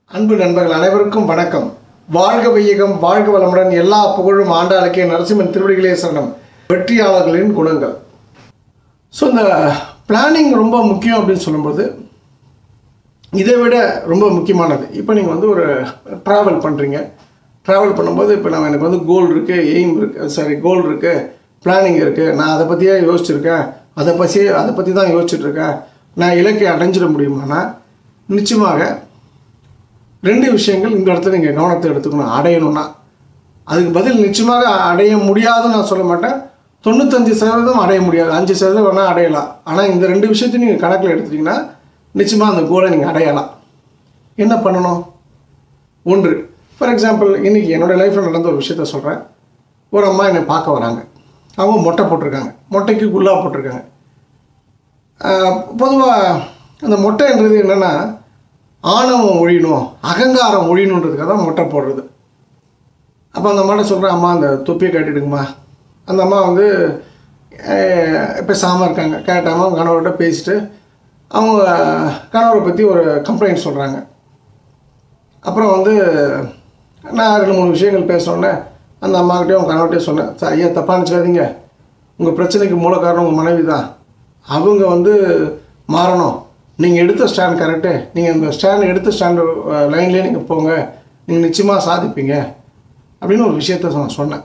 அன்பு நண்பர்கள் அனைவருக்கும் வணக்கம் வாழ்க வையகம் வாழ்க வளமுடன் எல்லா புகழும் ஆண்டாளுக்கே நரசிம்மன் திருவடிகளே சரணம் வெற்றியாளர்களின் குணங்கள் ஸோ இந்த பிளானிங் ரொம்ப முக்கியம் அப்படின்னு சொல்லும்போது இதை விட ரொம்ப முக்கியமானது இப்போ நீங்கள் வந்து ஒரு ட்ராவல் பண்ணுறீங்க ட்ராவல் பண்ணும்போது இப்போ நம்ம எனக்கு வந்து கோல் இருக்குது எய்ம் இருக்குது சாரி கோல் இருக்குது பிளானிங் இருக்குது நான் அதை பற்றியே யோசிச்சிருக்கேன் அதை பற்றி அதை பற்றி தான் யோசிச்சுட்ருக்கேன் நான் இலக்கை அடைஞ்சிட முடியுமானா நிச்சயமாக ரெண்டு விஷயங்கள் இந்த இடத்துல நீங்கள் கவனத்தை எடுத்துக்கணும் அடையணும்னா அதுக்கு பதில் நிச்சயமாக அடைய முடியாதுன்னு நான் சொல்ல மாட்டேன் தொண்ணூத்தஞ்சு சதவீதம் அடைய முடியாது அஞ்சு சதவீதம் வேணால் அடையலாம் ஆனால் இந்த ரெண்டு விஷயத்தையும் நீங்கள் கணக்கில் எடுத்துட்டிங்கன்னா நிச்சயமாக அந்த கோலை நீங்கள் அடையலாம் என்ன பண்ணணும் ஒன்று ஃபார் எக்ஸாம்பிள் இன்றைக்கி என்னோடய லைஃப்பில் நடந்த ஒரு விஷயத்த சொல்கிறேன் ஒரு அம்மா என்னை பார்க்க வராங்க அவங்க மொட்டை போட்டிருக்காங்க மொட்டைக்கு குல்லா போட்டிருக்காங்க பொதுவாக அந்த மொட்டைன்றது என்னென்னா ஆணவம் ஒழியணும் அகங்காரம் ஒழியணுன்றதுக்காக தான் மொட்டை போடுறது அப்போ அந்த அம்மாட்ட சொல்கிறேன் அம்மா அந்த தொப்பியை கட்டிடுங்கம்மா அந்த அம்மா வந்து பேசாமல் இருக்காங்க கேட்டாமல் அவங்க கணவர்கிட்ட பேசிட்டு அவங்க கணவரை பற்றி ஒரு கம்ப்ளைண்ட் சொல்கிறாங்க அப்புறம் வந்து நான் ரெண்டு மூணு விஷயங்கள் பேசினோன்னே அந்த அம்மாக்கிட்டே உங்கள் கணவர்கிட்டே சொன்னேன் சார் ஐயா தப்பாக நினச்சிக்காதீங்க உங்கள் பிரச்சனைக்கு மூல காரணம் உங்கள் மனைவி தான் அவங்க வந்து மாறணும் நீங்கள் எடுத்த ஸ்டாண்ட் கரெக்டு நீங்கள் இந்த ஸ்டாண்ட் எடுத்த ஸ்டாண்டு லைன்லேயே நீங்கள் போங்க நீங்கள் நிச்சயமாக சாதிப்பீங்க அப்படின்னு ஒரு விஷயத்த நான் சொன்னேன்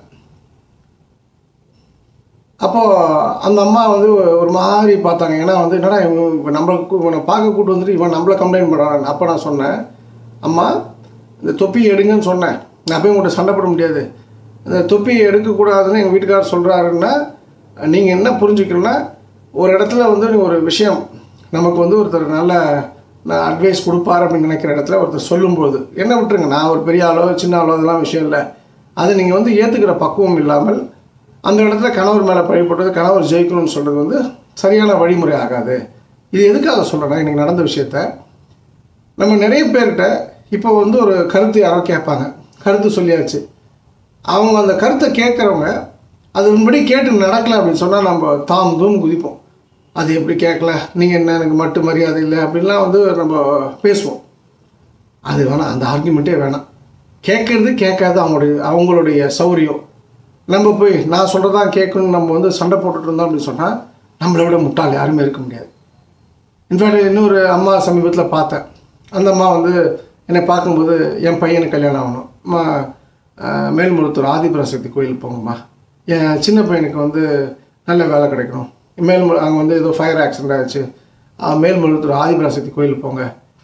அப்போது அந்த அம்மா வந்து ஒரு மாதிரி பார்த்தாங்க ஏன்னா வந்து என்னடா இவன் இப்போ நம்மளுக்கு இவனை பார்க்க கூட்டு வந்துட்டு இவன் நம்மளை கம்ப்ளைண்ட் பண்ணுறான் அப்போ நான் சொன்னேன் அம்மா இந்த தொப்பியை எடுங்கன்னு சொன்னேன் நான் போய் உங்கள்கிட்ட சண்டை போட முடியாது இந்த தொப்பியை எடுக்கக்கூடாதுன்னு எங்கள் வீட்டுக்காரர் சொல்கிறாருன்னா நீங்கள் என்ன புரிஞ்சுக்கணுன்னா ஒரு இடத்துல வந்து ஒரு விஷயம் நமக்கு வந்து ஒருத்தர் நல்ல நான் அட்வைஸ் கொடுப்பார் அப்படின்னு நினைக்கிற இடத்துல ஒருத்தர் சொல்லும்போது என்ன விட்டுருங்க நான் ஒரு பெரிய ஆளோ சின்ன ஆளோ அதெல்லாம் விஷயம் இல்லை அதை நீங்கள் வந்து ஏற்றுக்கிற பக்குவம் இல்லாமல் அந்த இடத்துல கணவர் மேலே பழிப்பட்டது கணவர் ஜெயிக்கணும்னு சொல்கிறது வந்து சரியான வழிமுறை ஆகாது இது எதுக்காக சொல்கிறேன்னா இன்றைக்கி நடந்த விஷயத்த நம்ம நிறைய பேர்கிட்ட இப்போ வந்து ஒரு கருத்து யாரோ கேட்பாங்க கருத்து சொல்லியாச்சு அவங்க அந்த கருத்தை கேட்குறவங்க அது உண்படி கேட்டு நடக்கலை அப்படின்னு சொன்னால் நம்ம தாம் தூம் குதிப்போம் அது எப்படி கேட்கல நீங்கள் என்ன எனக்கு மட்டு மரியாதை இல்லை அப்படின்லாம் வந்து நம்ம பேசுவோம் அது வேணாம் அந்த ஆர்குமெண்ட்டே வேணாம் கேட்குறது கேட்காது அவங்களுடைய அவங்களுடைய சௌரியம் நம்ம போய் நான் சொல்கிறதான் கேட்கணும்னு நம்ம வந்து சண்டை போட்டுட்டு இருந்தோம் அப்படின்னு சொன்னால் நம்மளை விட முட்டாள் யாருமே இருக்க முடியாது இன்ஃபேக்ட் இன்னொரு அம்மா சமீபத்தில் பார்த்தேன் அந்த அம்மா வந்து என்னை பார்க்கும்போது என் பையனுக்கு கல்யாணம் ஆகணும் அம்மா மேல்மருத்தூர் ஆதிபராசக்தி கோயில் போங்கம்மா என் சின்ன பையனுக்கு வந்து நல்ல வேலை கிடைக்கணும் மேல் அங்கே வந்து ஏதோ ஃபயர் ஆக்சிடென்ட் ஆச்சு மேல்மருத்தூர் ஆதிபராசக்தி கோயில் போங்க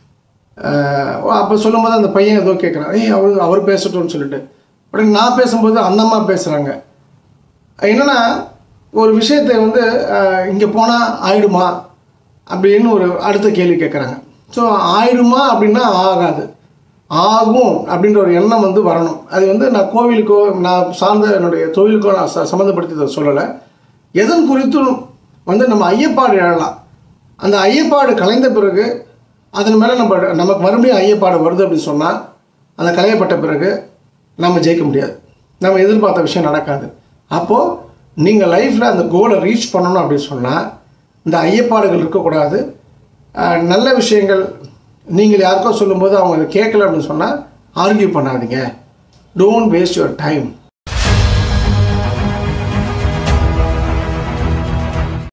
அப்போ சொல்லும்போது அந்த பையன் ஏதோ கேட்குறான் ஏய் அவர் அவர் பேசட்டும்னு சொல்லிட்டு உடனே நான் பேசும்போது அந்த அம்மா பேசுகிறாங்க என்னென்னா ஒரு விஷயத்தை வந்து இங்கே போனால் ஆயிடுமா அப்படின்னு ஒரு அடுத்த கேள்வி கேட்குறாங்க ஸோ ஆயிடுமா அப்படின்னா ஆகாது ஆகும் அப்படின்ற ஒரு எண்ணம் வந்து வரணும் அது வந்து நான் கோவிலுக்கோ நான் சார்ந்த என்னுடைய தொழிலுக்கோ நான் ச சம்மந்தப்படுத்தி சொல்லலை எதன் குறித்தும் வந்து நம்ம ஐயப்பாடு எழலாம் அந்த ஐயப்பாடு கலைந்த பிறகு அதன் மேலே நம்ம நமக்கு மறுபடியும் ஐயப்பாடு வருது அப்படின்னு சொன்னால் அந்த கலையப்பட்ட பிறகு நம்ம ஜெயிக்க முடியாது நம்ம எதிர்பார்த்த விஷயம் நடக்காது அப்போது நீங்கள் லைஃப்பில் அந்த கோலை ரீச் பண்ணணும் அப்படின்னு சொன்னால் இந்த ஐயப்பாடுகள் இருக்கக்கூடாது நல்ல விஷயங்கள் நீங்கள் யாருக்கோ சொல்லும்போது அவங்க அதை கேட்கல அப்படின்னு சொன்னால் ஆர்கியூ பண்ணாதீங்க டோன்ட் வேஸ்ட் யுவர் டைம்